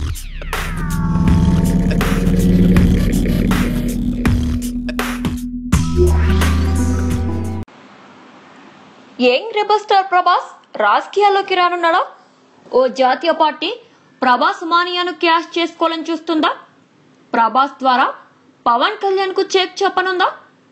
young rebel star Prabhas రాజకీయాల్లోకి రానున్నాడా ఓ జాతీయ party Prabhas మానియాను cash చేసుకోవాలని చూస్తుందా ప్రభాస్ ద్వారా పవన్ కళ్యాణ్ కు చెక్ చెప్పనుందా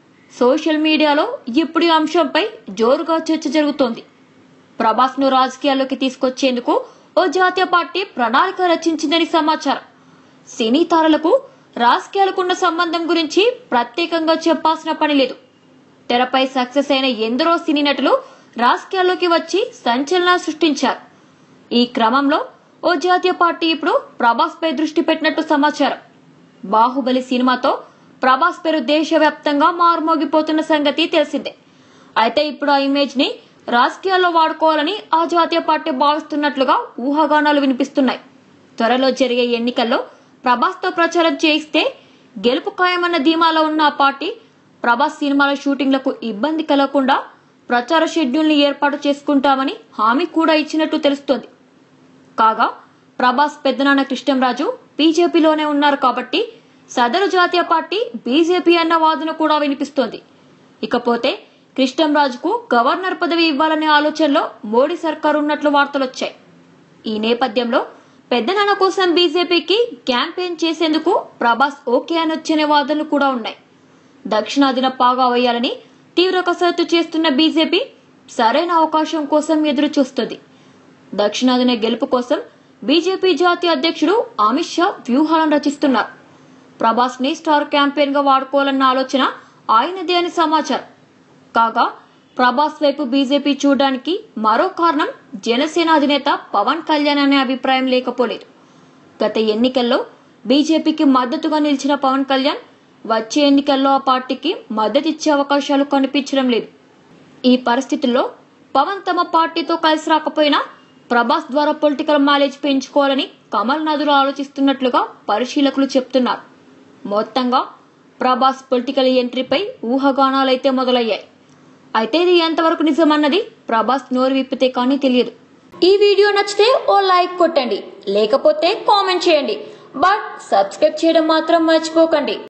సోషల్ మీడియాలో ఇప్పుడు ఈ అంశంపై జోరుగా చర్చ జరుగుతోంది ప్రభాస్ ను రాజకీయాల్లోకి తీసుకొచ్చేందుకు ఓ జాతీయ పార్టీ ప్రణాళిక రచించిందని సమాచారం సినీ తారలకు రాజకీయాలకున్న సంబంధం గురించి ప్రత్యేకంగా చెప్పాల్సిన పని లేదు తెరపై సక్సెస్ అయిన ఎందరో సినీ నటులు రాజకీయాల్లోకి వచ్చి సంచలనాలు సృష్టించారు ఈ క్రమంలో ఓ జాతీయ పార్టీ ఇప్పుడు ప్రభాస్ పై దృష్టి పెట్టినట్టు సమాచారం బాహుబలి సినిమాతో ప్రభాస్ పేరు దేశవ్యాప్తంగా మారుమోగిపోతున్న సంగతి తెలిసిందే అయితే ఇప్పుడు ఆ ఇమేజ్ ని రాజకీయాల్లో వాడుకోవాలని ఆ జాతీయ పార్టీ భావిస్తున్నట్లుగా ఊహాగానాలు వినిపిస్తున్నాయి త్వరలో జరిగే ఎన్నికల్లో ప్రభాస్ తో ప్రచారం చేయిస్తే గెలుపు ఖాయమన్న ధీమాలో ఉన్న ఆ పార్టీ ప్రభాస్ సినిమాల షూటింగ్లకు ఇబ్బంది కలగకుండా ప్రచార షెడ్యూల్ ని ఏర్పాటు చేసుకుంటామని హామీ కూడా ఇచ్చినట్టు తెలుస్తోంది కాగా ప్రభాస్ పెద్దనాన్న కృష్ణంరాజు బీజేపీలోనే ఉన్నారు కాబట్టి సదరు జాతీయ పార్టీ బీజేపీ అన్న వాదన కూడా వినిపిస్తోంది ఇకపోతే కృష్ణంరాజుకు గవర్నర్ పదవి ఇవ్వాలనే ఆలోచనలో మోడీ సర్కార్ ఉన్నట్లు వార్తలొచ్చాయి ఈ నేపథ్యంలో పెద్దనాన్న కోసం బీజేపీకి క్యాంపెయిన్ చేసేందుకు ప్రభాస్ ఓకే అని వచ్చిన వాదనలు కూడా ఉన్నాయి దక్షిణాదిన పాగా వేయాలని తీవ్ర కసరత్తు చేస్తున్న బీజేపీ సరైన అవకాశం కోసం ఎదురు చూస్తుంది దక్షిణాదిన గెలుపు కోసం బీజేపీ జాతీయ అధ్యక్షుడు అమిత్ షా వ్యూహాలను రచిస్తున్నారు ప్రభాస్ ని స్టార్ క్యాంపెయిన్ గా వాడుకోవాలన్న ఆలోచన ఆయనదే అని సమాచారం కాగా ప్రభాస్ వైపు బీజేపీ చూడడానికి మరో కారణం జనసేన అధినేత పవన్ కళ్యాణ్ అనే అభిప్రాయం లేకపోలేదు గత ఎన్నికల్లో బీజేపీకి మద్దతుగా నిలిచిన పవన్ కళ్యాణ్ వచ్చే ఎన్నికల్లో ఆ పార్టీకి మద్దతిచ్చే అవకాశాలు కనిపించడం లేదు ఈ పరిస్థితుల్లో పవన్ తమ పార్టీతో కలిసి రాకపోయినా ప్రభాస్ ద్వారా పొలిటికల్ మైలేజ్ పెంచుకోవాలని కమల్ నాథులు ఆలోచిస్తున్నట్లుగా పరిశీలకులు చెప్తున్నారు మొత్తంగా ప్రభాస్ పొలిటికల్ ఎంట్రీపై ఊహాగానాలైతే మొదలయ్యాయి అయితే ఇది ఎంతవరకు నిజమన్నది ప్రభాస్ నోరు విప్పితే కానీ తెలియదు ఈ వీడియో నచ్చితే ఓ లైక్ కొట్టండి లేకపోతే కామెంట్ చేయండి బట్ సబ్స్క్రైబ్ చేయడం మాత్రం మర్చిపోకండి